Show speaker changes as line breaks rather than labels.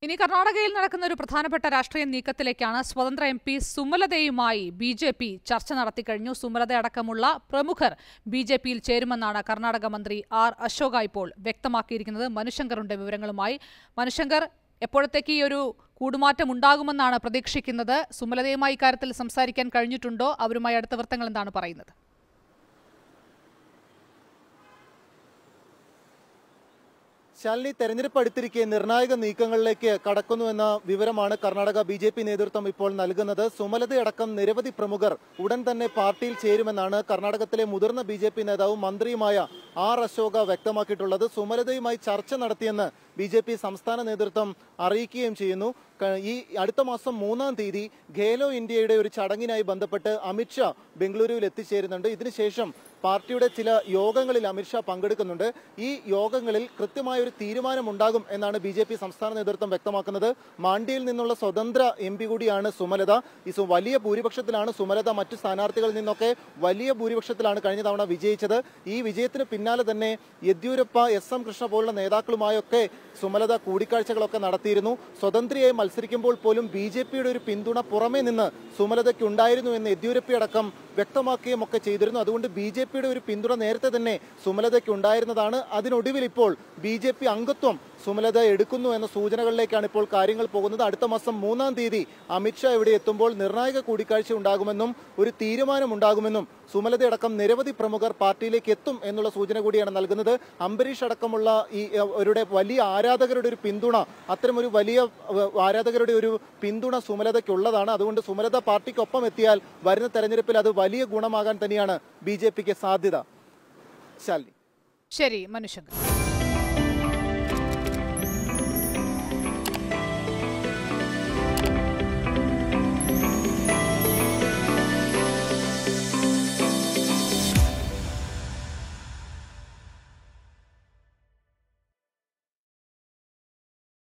ഇനി കർണാടകയിൽ നടക്കുന്ന ഒരു പ്രധാനപ്പെട്ട രാഷ്ട്രീയ നീക്കത്തിലേക്കാണ് സ്വതന്ത്ര എം പി സുമലതയുമായി ബി ജെ പി ചർച്ച നടത്തിക്കഴിഞ്ഞു സുമലത അടക്കമുള്ള പ്രമുഖർ ബി ജെ പിയിൽ ചേരുമെന്നാണ് കർണാടക മന്ത്രി ആർ അശോക ഇപ്പോൾ വ്യക്തമാക്കിയിരിക്കുന്നത് മനുശങ്കറിന്റെ വിവരങ്ങളുമായി മനുശങ്കർ എപ്പോഴത്തേക്ക് ഈ ഒരു കൂടുമാറ്റം ഉണ്ടാകുമെന്നാണ് പ്രതീക്ഷിക്കുന്നത് സുമലതയുമായി ഇക്കാര്യത്തിൽ സംസാരിക്കാൻ കഴിഞ്ഞിട്ടുണ്ടോ അവരുമായി അടുത്ത വൃത്തങ്ങൾ എന്താണ് പറയുന്നത്
ശാലിനി തെരഞ്ഞെടുപ്പ് അടുത്തിരിക്കെ നിർണായക നീക്കങ്ങളിലേക്ക് കടക്കുന്നുവെന്ന വിവരമാണ് കർണാടക ബി ജെ പി നേതൃത്വം ഇപ്പോൾ നൽകുന്നത് സുമലതയടക്കം നിരവധി പ്രമുഖർ ഉടൻ തന്നെ പാർട്ടിയിൽ ചേരുമെന്നാണ് കർണാടകത്തിലെ മുതിർന്ന ബി ജെ പി നേതാവും മന്ത്രിയുമായ ആർ അശോക വ്യക്തമാക്കിയിട്ടുള്ളത് സുമലതയുമായി ചർച്ച നടത്തിയെന്ന് ബി ജെ പി സംസ്ഥാന നേതൃത്വം അറിയിക്കുകയും ചെയ്യുന്നു ക- ഈ അടുത്ത മാസം മൂന്നാം തീയതി ഖേലോ ഇന്ത്യയുടെ ഒരു ചടങ്ങിനായി ബന്ധപ്പെട്ട് അമിത്ഷാ ബംഗളൂരുവിൽ എത്തിച്ചേരുന്നുണ്ട് ഇതിനുശേഷം പാർട്ടിയുടെ ചില യോഗങ്ങളിൽ അമിത്ഷാ പങ്കെടുക്കുന്നുണ്ട് ഈ യോഗങ്ങളിൽ കൃത്യമായ ഒരു തീരുമാനമുണ്ടാകും എന്നാണ് ബി ജെ പി സംസ്ഥാന നേതൃത്വം വ്യക്തമാക്കുന്നത് മാണ്ഡ്യയിൽ നിന്നുള്ള സ്വതന്ത്ര എം പി കൂടിയാണ് സുമലത ഈ സു- വലിയ ഭൂരിപക്ഷത്തിലാണ് സുമലത മറ്റു സ്ഥാനാർത്ഥികളിൽ നിന്നൊക്കെ വലിയ ഭൂരിപക്ഷത്തിലാണ് കഴിഞ്ഞ തവണ വിജയിച്ചത് ഈ വിജയത്തിന് പിന്നാലെ തന്നെ യെദ്യൂരപ്പ എസ് എം കൃഷ്ണ പോലുള്ള നേതാക്കളുമായൊക്കെ സുമലത കൂടിക്കാഴ്ചകളൊക്കെ നടത്തിയിരുന്നു സ്വതന്ത്രയായി മത്സരിക്കുമ്പോൾ പോലും ബി ജെ പിയുടെ ഒരു പിന്തുണ പുറമേ നിന്ന് സുമലതയ്ക്ക് ഉണ്ടായിരുന്നു എന്ന് യെദ്യൂരപ്പയടക്കം വ്യക്തമാക്കുകയും ഒക്കെ ചെയ്തിരുന്നു അതുകൊണ്ട് ബി ജെ പിയുടെ ഒരു പിന്തുണ നേരത്തെ തന്നെ സുമലതയ്ക്ക് ഉണ്ടായിരുന്നതാണ് അതിനൊടുവിൽ ഇപ്പോൾ ബി ജെ പി അംഗത്വം സുമലത എടുക്കുന്നു എന്ന സൂചനകളിലേക്കാണ് ഇപ്പോൾ കാര്യങ്ങൾ പോകുന്നത് അടുത്ത മാസം മൂന്നാം തീയതി അമിത്ഷാ ഇവിടെ എത്തുമ്പോൾ നിർണായക കൂടിക്കാഴ്ച ഉണ്ടാകുമെന്നും ഒരു തീരുമാനം ഉണ്ടാകുമെന്നും സുമലതയടക്കം നിരവധി പ്രമുഖർ പാർട്ടിയിലേക്ക് എത്തും എന്നുള്ള സൂചന കൂടിയാണ് നൽകുന്നത് അംബരീഷ് അടക്കമുള്ള ഈ അഹ്, അവരുടെ വലിയ ആരാധകരുടെ ഒരു പിന്തുണ അത്തരമൊരു വലിയ അഹ്, ആരാധകരുടെ ഒരു പിന്തുണ സുമലതയ്ക്കുള്ളതാണ് അതുകൊണ്ട് സുമലത പാർട്ടിക്കൊപ്പം എത്തിയാൽ വരുന്ന തെരഞ്ഞെടുപ്പിൽ അത് വലിയ ഗുണമാകാൻ തന്നെയാണ് ബി ജെ പിക്ക് സാധ്യത ശാലിനി
ശരി മനുശങ്കർ